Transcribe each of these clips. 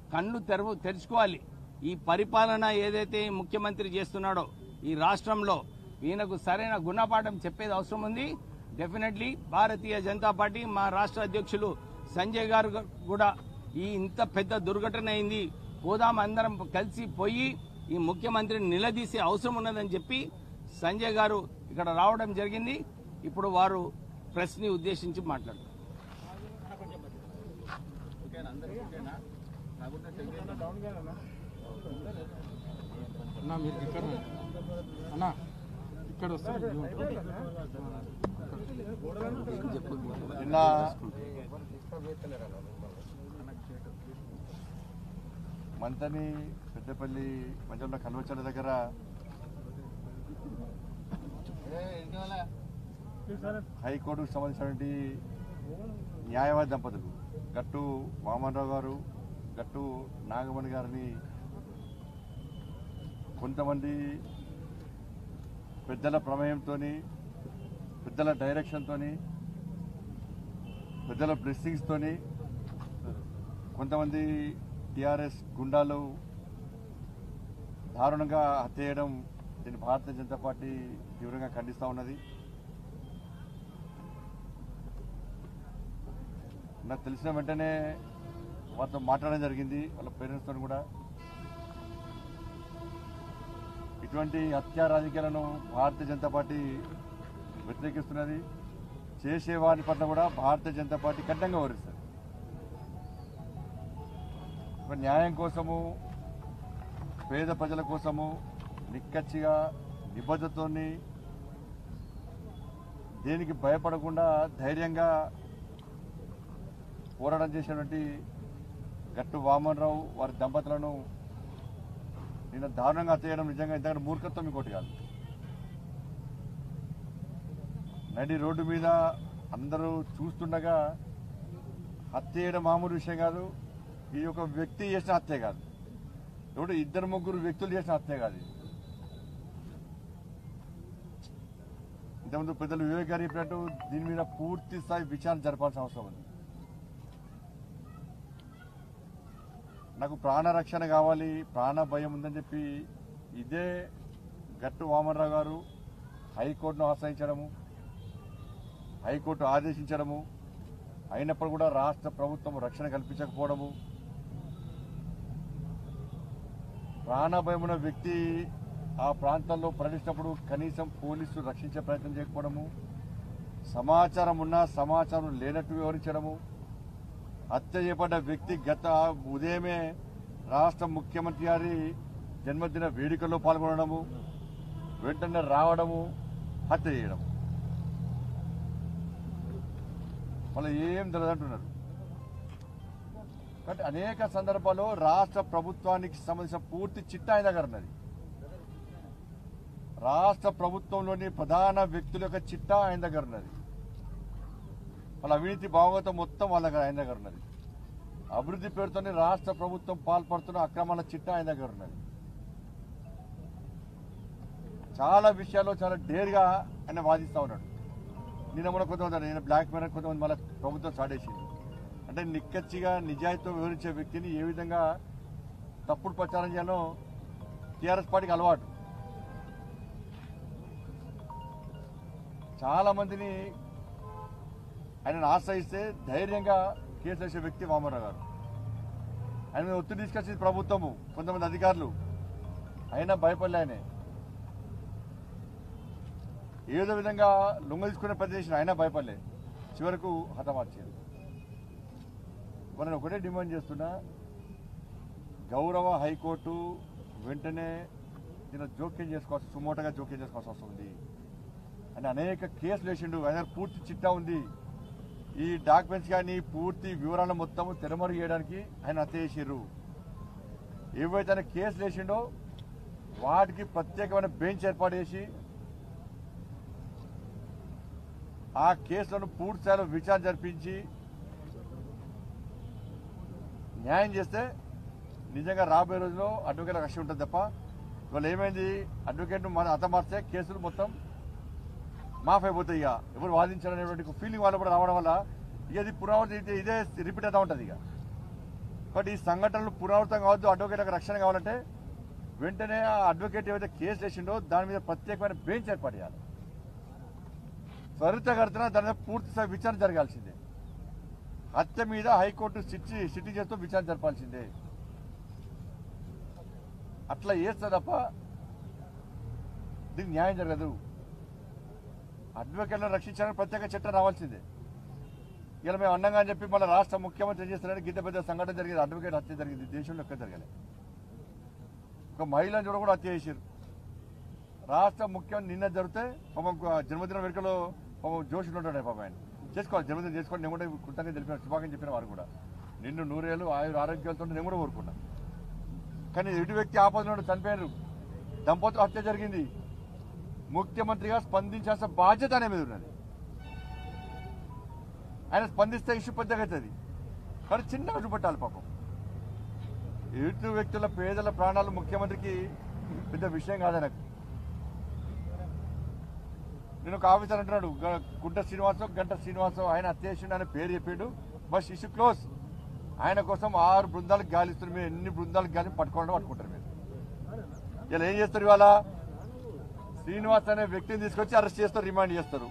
కళ్ళు తెరవు తెరుచుకోవాలి ఈ పరిపాలన ఏదైతే ఈ ముఖ్యమంత్రి చేస్తున్నాడో ఈ రాష్ట్రంలో ఈయనకు సరైన గుణపాఠం చెప్పేది అవసరం ఉంది డెఫినెట్లీ భారతీయ జనతా పార్టీ మా రాష్ట్ర అధ్యక్షులు సంజయ్ గారు కూడా ఈ ఇంత పెద్ద దుర్ఘటన అయింది పోదాం అందరం కలిసి పోయి ఈ ముఖ్యమంత్రిని నిలదీసే అవసరం ఉన్నదని చెప్పి సంజయ్ గారు ఇక్కడ రావడం జరిగింది ఇప్పుడు వారు ప్రెస్ ని ఉద్దేశించి మాట్లాడుతారు అన్నా మీరు ఇక్కడ రండి. అన్నా ఇక్కడ వస్తారు నిన్న మంతని పెద్దపల్లి మధ్యలో కల్వచల దగ్గర హైకోర్టుకు సంబంధించినటువంటి న్యాయవాది దంపతులు గట్టు వామనరావు గారు గట్టు నాగమణి గారిని కొంతమంది పెద్దల ప్రమేయంతో పెద్దల డైరెక్షన్తోని పెద్దల బ్లెస్సింగ్స్తోని కొంతమంది టిఆర్ఎస్ గుండాలు దారుణంగా హత్య చేయడం దీన్ని భారతీయ జనతా పార్టీ తీవ్రంగా ఖండిస్తూ ఉన్నది నాకు తెలిసిన వెంటనే వారితో మాట్లాడడం జరిగింది వాళ్ళ పేరెంట్స్తో కూడా ఇటువంటి హత్యా రాజకీయాలను భారతీయ జనతా పార్టీ వ్యతిరేకిస్తున్నది చేసే వారి పట్ల కూడా భారతీయ జనతా పార్టీ కఠినంగా వరిస్తుంది ఒక న్యాయం కోసము పేద ప్రజల కోసము నిక్కచ్చిగా నిబద్ధతోని దేనికి భయపడకుండా ధైర్యంగా పోరాటం చేసినటువంటి గట్టు వామన్రావు వారి దంపతులను నిన్న దారుణంగా చేయడం నిజంగా ఇంతకంటే మూర్ఖత్వం ఇంకోటి కాదు నడి రోడ్డు మీద అందరూ చూస్తుండగా హత్య చేయడం మామూలు విషయం కాదు ఇది ఒక వ్యక్తి చేసిన హత్య కాదు ఇప్పుడు ఇద్దరు ముగ్గురు వ్యక్తులు చేసిన హత్య కాదు ఇది. ఇంతకుముందు పెద్దలు వివేక్ గారు చెప్పినట్టు దీని మీద పూర్తి స్థాయి విచారణ జరపాల్సిన అవసరం ఉంది నాకు ప్రాణరక్షణ కావాలి ప్రాణ భయం ఉందని చెప్పి ఇదే గట్టు వామనరావు గారు హైకోర్టును ఆశ్రయించడము హైకోర్టు ఆదేశించడము అయినప్పుడు కూడా రాష్ట్ర ప్రభుత్వం రక్షణ కల్పించకపోవడము ప్రాణభయం ఉన్న వ్యక్తి ఆ ప్రాంతాల్లో పర్యటించినప్పుడు కనీసం పోలీసులు రక్షించే ప్రయత్నం చేయకపోవడము సమాచారం ఉన్నా సమాచారం లేనట్టు వివరించడము హత్య చేయబడ్డ వ్యక్తి గత ఉదయమే రాష్ట్ర ముఖ్యమంత్రి గారి జన్మదిన వేడుకల్లో పాల్గొనడము వెంటనే రావడము హత్య చేయడం మళ్ళీ ఏం తెలియదంటున్నారు కాబట్టి అనేక సందర్భాల్లో రాష్ట్ర ప్రభుత్వానికి సంబంధించిన పూర్తి చిట్టా ఆయన దగ్గర ఉన్నది రాష్ట్ర ప్రభుత్వంలోని ప్రధాన వ్యక్తుల యొక్క చిట్టా ఆయన దగ్గర ఉన్నది వాళ్ళ అవినీతి భాగవతం మొత్తం వాళ్ళ దగ్గర ఆయన దగ్గర ఉన్నది అభివృద్ధి పేరుతోనే రాష్ట్ర ప్రభుత్వం పాల్పడుతున్న అక్రమాల చిట్టా ఆయన దగ్గర ఉన్నది చాలా విషయాల్లో చాలా డేర్గా ఆయన వాదిస్తా ఉన్నాడు నిన్న మన కొంతమంది నేను బ్లాక్ మెయిల్ కొంతమంది మళ్ళీ ప్రభుత్వం స్టార్ట్ చేసింది అంటే నిక్కచ్చిగా నిజాయితీతో వివరించే వ్యక్తిని ఏ విధంగా తప్పుడు ప్రచారం చేయాలో టీఆర్ఎస్ పార్టీకి అలవాటు చాలా మందిని ఆయనను ఆశ్రయిస్తే ధైర్యంగా కేసు వేసే వ్యక్తి వామరావు గారు ఆయన మీద ఒత్తిడి తీసుకొచ్చింది ప్రభుత్వము కొంతమంది అధికారులు అయినా భయపడలే ఆయనే ఏదో విధంగా లొంగ తీసుకునే ప్రదేశం అయినా భయపడలే చివరకు హతమార్చారు నేను ఒకటే డిమాండ్ చేస్తున్నా గౌరవ హైకోర్టు వెంటనే దీని జోక్యం చేసుకోవాల్సి సుమోటగా జోక్యం చేసుకోవాల్సి వస్తుంది అని అనేక కేసులు వేసిండు ఆయన దగ్గర పూర్తి చిట్టా ఉంది ఈ డాక్యుమెంట్స్ కానీ పూర్తి వివరాలు మొత్తం తెరమరు చేయడానికి ఆయన హత్య చేసిర్రు ఏవైతే ఆయన కేసులు వేసిండో వాటికి ప్రత్యేకమైన బెంచ్ ఏర్పాటు చేసి ఆ కేసులను పూర్తి స్థాయిలో విచారణ జరిపించి న్యాయం చేస్తే నిజంగా రాబోయే రోజుల్లో అడ్వకేట్ రక్షణ ఉంటుంది తప్ప ఇవాళ ఏమైంది అడ్వకేట్ మన హతమార్స్తే కేసులు మొత్తం మాఫ్ అయిపోతాయి ఇక ఎవరు వాదించాలనేటువంటి ఫీలింగ్ వాళ్ళు కూడా రావడం వల్ల ఇక ఇది పునరావృతి ఇదే- ఇదే రిపీట్ అవుతా ఉంటుంది ఇక కాబట్టి ఈ సంఘటనలు పునరావృతం కావద్దు అడ్వకేట్లకు రక్షణ కావాలంటే వెంటనే ఆ అడ్వకేట్ ఏవైతే కేసు వేసిండో దాని మీద ప్రత్యేకమైన బెంచ్ ఏర్పాటు చేయాలి త్వరితగతిన దాని మీద పూర్తి స్థాయి విచారణ జరగాల్సిందే హత్య మీద హైకోర్టు సిట్టి సిట్టి చేస్తూ విచారణ జరపాల్సిందే అట్లా చేస్తే తప్ప దీనికి న్యాయం జరగదు అడ్వకేట్లను రక్షించడానికి ప్రత్యేక చట్టం రావాల్సిందే ఇలా మేము అన్నంగా అని చెప్పి మన రాష్ట్ర ముఖ్యమంత్రి ఏం చేస్తున్నారని గిద్ద పెద్ద సంఘటన జరిగింది అడ్వకేట్ హత్య జరిగింది దేశంలో ఎక్కడ జరగలే ఒక మహిళను చూడ కూడా హత్య చేశారు రాష్ట్ర ముఖ్యమంత్రి నిన్న జరిగితే పాపం జన్మదిన వేడుకలో పాపం జోషి ఉంటాడు పాపం ఆయన చేసుకోవాలి జన్మదినం చేసుకోండి నేను కూడా కృతజ్ఞత తెలిపిన శుభాకాంక్షలు చెప్పిన వారు కూడా నిన్ను నూరేళ్ళు ఆయుర ఆరోగ్యాలతో నేను కూడా కోరుకున్నా కానీ ఎటు వ్యక్తి ఆపదలో చనిపోయారు దంపతుల హత్య జరిగింది ముఖ్యమంత్రిగా స్పందించాల్సిన బాధ్యత అనే మీద ఉన్నది ఆయన స్పందిస్తే ఇష్యూ పెద్దగా అవుతుంది కానీ చిన్నగా చూపెట్టాలి పాపం ఎటు వ్యక్తుల పేదల ప్రాణాలు ముఖ్యమంత్రికి పెద్ద విషయం కాదు నాకు నేను ఒక ఆఫీసర్ అంటున్నాడు గ- గుంట శ్రీనివాసరావు గంట శ్రీనివాసరావు ఆయన అత్యాశుడు అనే పేరు చెప్పాడు బస్ ఇష్యూ క్లోజ్ ఆయన కోసం ఆరు బృందాలకు గాలిస్తారు మీరు ఎన్ని బృందాలకు గాలి పట్టుకోవడం పట్టుకుంటారు మీరు ఇలా ఏం చేస్తారు ఇవాళ శ్రీనివాస్ అనే వ్యక్తిని తీసుకొచ్చి అరెస్ట్ చేస్తారు రిమాండ్ చేస్తారు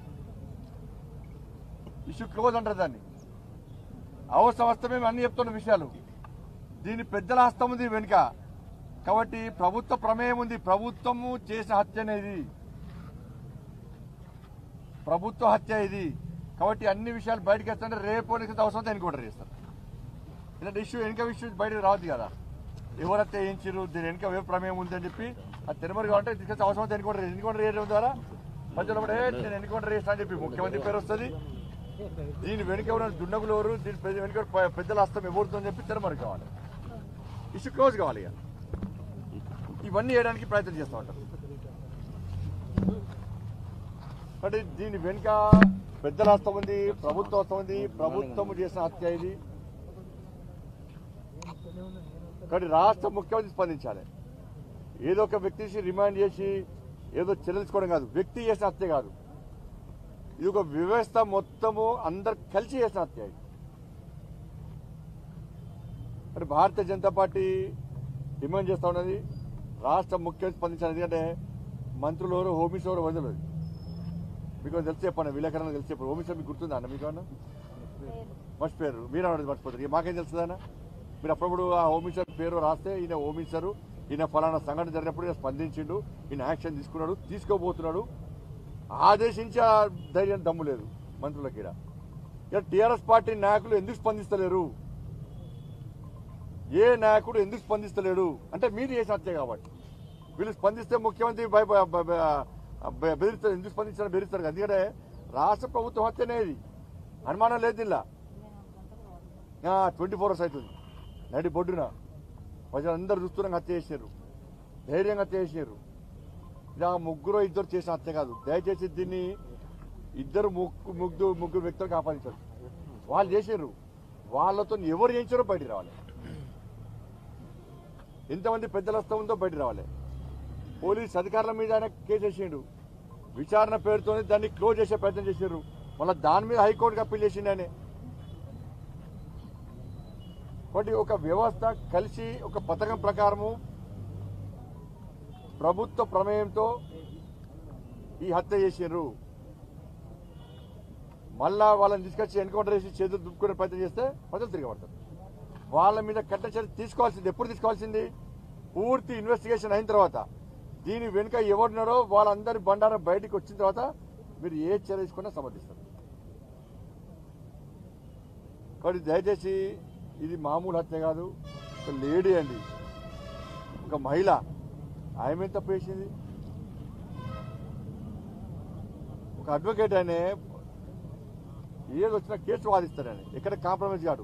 ఇష్యూ క్లోజ్ అంటారు దాన్ని అవసరం వస్తే మేము అన్ని చెప్తున్న విషయాలు దీని పెద్దల హస్తం ఉంది వెనుక కాబట్టి ప్రభుత్వ ప్రమేయం ఉంది ప్రభుత్వము చేసిన హత్య అనేది ప్రభుత్వ హత్య ఇది కాబట్టి అన్ని విషయాలు బయటకు వస్తుంటే రేపు నెక్స్ట్ అవసరం ఎన్కౌంటర్ చేస్తారు ఇలాంటి ఇష్యూ వెనుక ఇష్యూ బయటకు రావద్దు కదా ఎవరు హత్య చేయించారు దీని వెనుక ఏ ప్రమేయం ఉంది అని చెప్పి అది తెరమరు కావాలంటే తీసుకొచ్చి అవసరం ఎన్కౌంటర్ ఎన్కౌంటర్ చేయడం ద్వారా ప్రజలు కూడా "ఏ, నేను ఎన్కౌంటర్ చేస్తా అని చెప్పి ముఖ్యమంత్రి పేరు వస్తుంది దీని వెనుక ఎవరైనా దుండగులు ఎవరు దీని పెద్ద- వెనుక పె- పెద్దల హస్తం ఎవరితో అని చెప్పి తెరమరు కావాలి ఇష్యూ క్లోజ్ కావాలి ఇక ఇవన్నీ చేయడానికి ప్రయత్నం చేస్తూ ఉంటారు కాబట్టి దీని వెనుక పెద్దల హస్తం ఉంది ప్రభుత్వ హస్తం ఉంది ప్రభుత్వం చేసిన హత్య ఇది కాబట్టి రాష్ట్ర ముఖ్యమంత్రి స్పందించాలి ఏదో ఒక వ్యక్తి రిమాండ్ చేసి ఏదో చెల్లించుకోవడం కాదు వ్యక్తి చేసిన హత్య కాదు ఇది ఒక వ్యవస్థ మొత్తము అందరు కలిసి చేసిన హత్య ఇది మరి భారతీయ జనతా పార్టీ డిమాండ్ చేస్తా ఉన్నది రాష్ట్ర ముఖ్యమంత్రి స్పందించాలి ఎందుకంటే మంత్రులు ఎవరు హోమీస్ ఎవరు వదలదు మీకు తెలిసి చెప్పండి విలేకరణ తెలిసి చెప్పండి హోమీస్ మీకు గుర్తుందా అన్న మీకు అన్న మర్చిపోయారు మీరు అన్నది మర్చిపోతారు ఇక మాకేం తెలుస్తుందన్న మీరు అప్పుడప్పుడు ఆ హోమిసర్ పేరు రాస్తే ఈయన హోమిసరు ఈయన ఫలానా సంఘటన జరిగినప్పుడు ఈయన స్పందించిండు ఈయన యాక్షన్ తీసుకున్నాడు తీసుకోబోతున్నాడు ఆదేశించి ఆ ధైర్యం దమ్ము లేదు మంత్రులకి ఈడ. ఇక టీఆర్ఎస్ పార్టీ నాయకులు ఎందుకు స్పందిస్తలేరు ఏ నాయకుడు ఎందుకు స్పందిస్తలేడు అంటే మీరు చేసిన హత్య కాబట్టి వీళ్ళు స్పందిస్తే ముఖ్యమంత్రి భయ భయ- భయ- భయ- బెదిరిస్తారు ఎందుకు స్పందించారో బెదిరిస్తారు కదా. ఎందుకంటే రాష్ట్ర ప్రభుత్వం హత్యనే ఇది అనుమానం లేదు దీనిలో ట్వంటీ ఫోర్ అవర్స్ అవుతుంది నడి బొడ్డున ప్రజలందరూ చూస్తున్నాం హత్య చేశారు ధైర్యంగా హత్య చేశారు ఇది ఆ ముగ్గురు ఇద్దరు చేసిన హత్య కాదు దయచేసి దీన్ని ఇద్దరు ముగ్గు ముగ్గురు ముగ్గురు వ్యక్తులకు ఆపాదించారు వాళ్ళు చేశారు వాళ్ళతో ఎవరు చేయించారో బయటికి రావాలి ఎంతమంది పెద్దల హస్తం ఉందో బయటికి రావాలి పోలీస్ అధికారుల మీద ఆయన కేసు వేసిండు విచారణ పేరుతోనే దాన్ని క్లోజ్ చేసే ప్రయత్నం చేశారు మళ్ళీ దాని మీద హైకోర్టుకి అప్పీల్ చేసిండు ఆయన కాబట్టి ఒక వ్యవస్థ కలిసి ఒక పథకం ప్రకారము ప్రభుత్వ ప్రమేయంతో ఈ హత్య చేసారు మళ్ళా వాళ్ళని తీసుకొచ్చి ఎన్కౌంటర్ చేసి చేతులు దుప్పుకునే ప్రయత్నం చేస్తే ప్రజలు తిరగబడతారు వాళ్ళ మీద కట్ట చర్య తీసుకోవాల్సింది ఎప్పుడు తీసుకోవాల్సింది పూర్తి ఇన్వెస్టిగేషన్ అయిన తర్వాత దీని వెనుక ఎవరున్నారో వాళ్ళందరి బండారం బయటికి వచ్చిన తర్వాత మీరు ఏ చర్య తీసుకున్నా సమర్థిస్తారు కాబట్టి దయచేసి ఇది మామూలు హత్య కాదు ఒక లేడీ అండి ఒక మహిళ ఆమె తప్పు చేసింది ఒక అడ్వకేట్ అనే ఏది వచ్చినా కేసు వాదిస్తాడని ఎక్కడ కాంప్రమైజ్ కాడు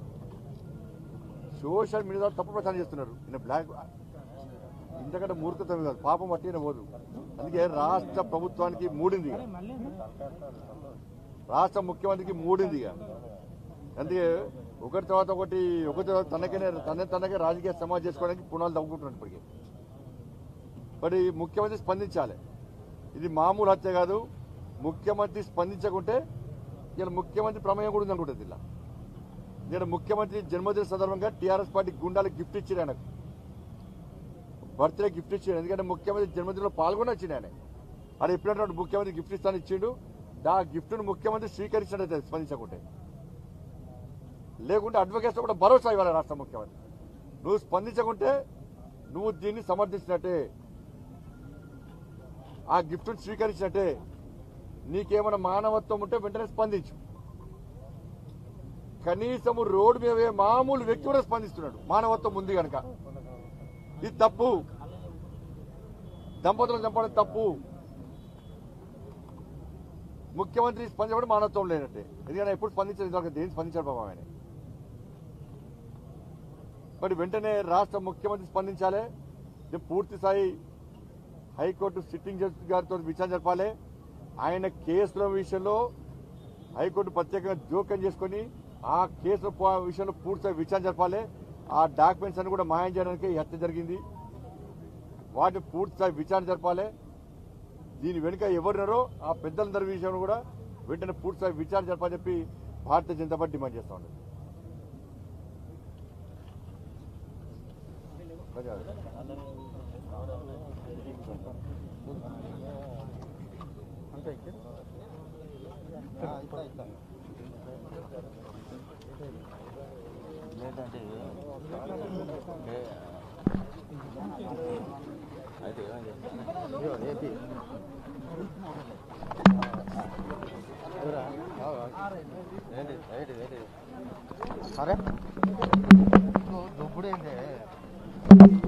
సోషల్ మీడియా తప్పు ప్రచారం చేస్తున్నారు ఈయన బ్లాక్ ఇంతకంటే మూర్ఖతం కాదు పాపం పట్టిన పోదు అందుకే రాష్ట్ర ప్రభుత్వానికి మూడింది ఇక. రాష్ట్ర ముఖ్యమంత్రికి మూడింది ఇక అందుకే ఒకటి తర్వాత ఒకటి ఒకటి తర్వాత తనకనే తన తనకే రాజకీయ సమాజం చేసుకోవడానికి పునాలు తవ్వుకుంటున్నాడు ఇప్పటికే మరి ముఖ్యమంత్రి స్పందించాలి ఇది మామూలు హత్య కాదు ముఖ్యమంత్రి స్పందించకుంటే ఇలా ముఖ్యమంత్రి ప్రమేయం కూడా ఉందనుకుంటుంది ఇలా నేను ముఖ్యమంత్రి జన్మదిన సందర్భంగా టీఆర్ఎస్ పార్టీ గుండాలకు గిఫ్ట్ ఇచ్చిన ఆయనకు బర్త్డే గిఫ్ట్ ఇచ్చాడు ఎందుకంటే ముఖ్యమంత్రి జన్మదినంలో పాల్గొని వచ్చిండు ఆయన అది ఎప్పుడంటే ముఖ్యమంత్రి గిఫ్ట్ ఇస్తాను ఇచ్చిండు ఆ గిఫ్ట్ను ముఖ్యమంత్రి స్వీకరించినట్టు స్పందించకుంటే లేకుంటే అడ్వకేట్స్ కూడా భరోసా ఇవ్వాలి రాష్ట్ర ముఖ్యమంత్రి నువ్వు స్పందించకుంటే నువ్వు దీన్ని సమర్థించినట్టే ఆ గిఫ్ట్ను స్వీకరించినట్టే నీకేమైనా మానవత్వం ఉంటే వెంటనే స్పందించు కనీసము రోడ్డు మీద పోయే మామూలు వ్యక్తి కూడా స్పందిస్తున్నాడు మానవత్వం ఉంది కనుక ఇది తప్పు దంపతులను చంపడం తప్పు ముఖ్యమంత్రి స్పందించడం మానవత్వం లేనట్టే ఎందుకంటే ఎప్పుడు స్పందించలేదు ఇంతవరకు దేని స్పందించాడు బాబా ఆయన మరి వెంటనే రాష్ట్ర ముఖ్యమంత్రి స్పందించాలి ఇది పూర్తి స్థాయి హైకోర్టు సిట్టింగ్ జడ్జి గారితో విచారణ జరపాలి ఆయన కేసుల విషయంలో హైకోర్టు ప్రత్యేకంగా జోక్యం చేసుకొని ఆ కేసుల ప- విషయంలో పూర్తిగా విచారణ జరపాలి ఆ డాక్యుమెంట్స్ అన్ని కూడా మాయం చేయడానికి ఈ హత్య జరిగింది వాటిని పూర్తిగా విచారణ జరపాలి దీని వెనుక ఎవరున్నారో ఆ పెద్దలందరి విషయంలో కూడా వెంటనే పూర్తిగా విచారణ జరపాలని చెప్పి భారతీయ జనతా పార్టీ డిమాండ్ చేస్తా ఉంది అంతే ఇక్కడ అరే దుప్పుడు ఏంటి